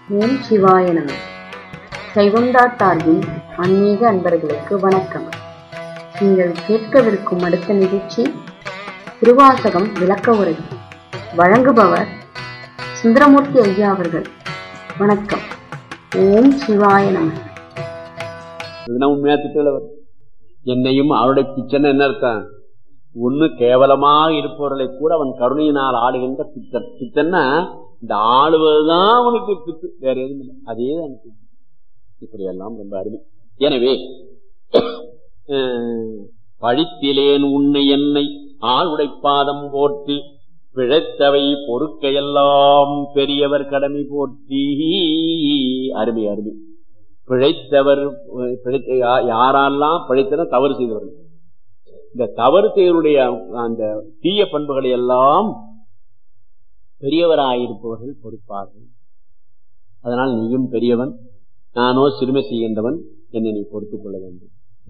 ஓம் சிவாய நம சைவந்தா சார்பில் ஆன்மீக அன்பர்களுக்கு வணக்கம் நீங்கள் கேட்கவிருக்கும் அடுத்த நிகழ்ச்சி திருவாசகம் விளக்க உரை வழங்குபவர் சுந்தரமூர்த்தி ஐயா அவர்கள் வணக்கம் ஓம் சிவாய நம இதுனா உண்மையா திட்டவர் என்னையும் அவருடைய பிச்சனை என்ன இருக்கான் ஒண்ணு கேவலமாக இருப்பவர்களை கூட அவன் கருணையினால் ஆளுகின்ற பித்தன் பித்தன்னா இந்த ஆளுவதுதான் அவனுக்கு பித்து வேற எதுவும் இல்லை அதே தான் பித்து. இப்படியெல்லாம் ரொம்ப அருமை எனவே அஹ், பழித்திலேன் உன்னை என்னை ஆளுடை பாதம் போற்றி பிழைத்தவை பொறுக்கையெல்லாம் பெரியவர் கடமை போற்றி அருமை அருமை பிழைத்தவர் அஹ், பிழைத்த யா- யாரெல்லாம் பிழைத்தன தவறு செய்தவர்கள் இந்த தவறு செய்தவருடைய அந்த தீய பண்புகளை எல்லாம் பெரியவராயிருப்பவர்கள் பொறுப்பார்கள் அதனால் நீயும் பெரியவன் நானோ சிறுமை செய்கின்றவன் என்னை நீ பொறுத்துக் கொள்ள வேண்டும்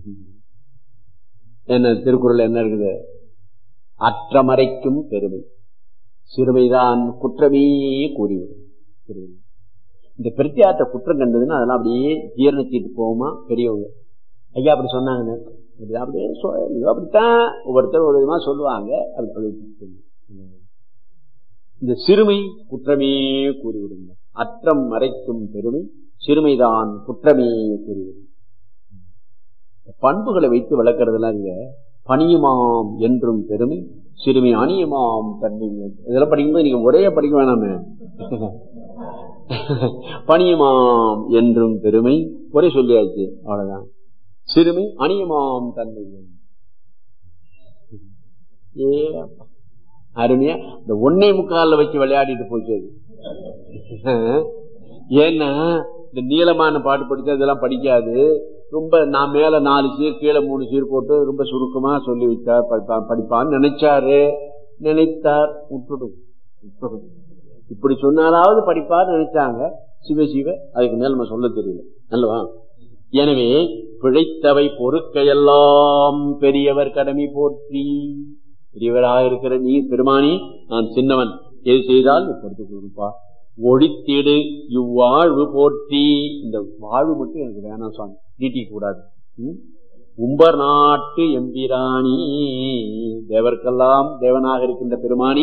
என்ன திருக்குறள் என்ன இருக்குது அற்றமறைக்கும் பெருமை சிறுமைதான் குற்றமே கூறிவிடும் சிறுமை. இந்த பிரத்தியாற்ற குற்றம் கண்டதுன்னா அதெல்லாம் அப்படியே ஜீரணத்திட்டு போகுமா பெரியவங்க ஐயா அப்படி சொன்னாங்க அப்படி அப்படியே சொ- இதோ அப்படித்தான் ஒவ்வொருத்தர் ஒரு விதமா சொல்லுவாங்க அப்படி அப்படி சொல்லு. இந்த சிறுமை குற்றமே கூறிவிடுங்க அற்றம் மறைக்கும் பெருமை சிறுமைதான் குற்றமே கூறிவிடும் பண்புகளை வைத்து வளர்க்கறதுலாம் இங்க பணியுமாம் என்றும் பெருமை சிறுமி அணியுமாம் தன்மை இதெல்லாம் படிக்கும்போது நீங்க ஒரே படிக்க வேணாமே பணியுமாம் என்றும் பெருமை ஒரே சொல்லியாச்சு அவ்வளவுதான் சிறுமி அணியுமாம் தன்மை ஏ அப்பா. அருமையா இந்த ஒன்னே முக்கால வச்சு விளையாடிட்டு போச்சு அது ஏன்னா இந்த நீளமான பாட்டு படிச்சா இதெல்லாம் படிக்காது ரொம்ப நான் மேல நாலு சீர் கீழே மூணு சீர் போட்டு ரொம்ப சுருக்கமா சொல்லி வச்சா படிப்பான் படிப்பான்னு நினைச்சாரு நினைத்தார் விட்டுடும் விட்டுடும் இப்படி சொன்னாலாவது படிப்பார் நினைச்சாங்க சிவ சிவ அதுக்கு மேல நம்ம சொல்ல தெரியல அல்லவா எனவே பிழைத்தவை பொறுக்கையெல்லாம் பெரியவர் கடமை போற்றி பெரியவராக இருக்கிற நீ பெருமானி நான் சின்னவன் எது செய்தால் நீ பொறுத்துக் கொடுப்பா ஒழித்திடு இவ்வாழ்வு போற்றி இந்த வாழ்வு மட்டும் எனக்கு வேணாம் சுவாமி நீட்டிக்க கூடாது ம்? உம்பர் நாட்டு எம்பிராணி தேவர்க்கெல்லாம் தேவனாக இருக்கின்ற பெருமானி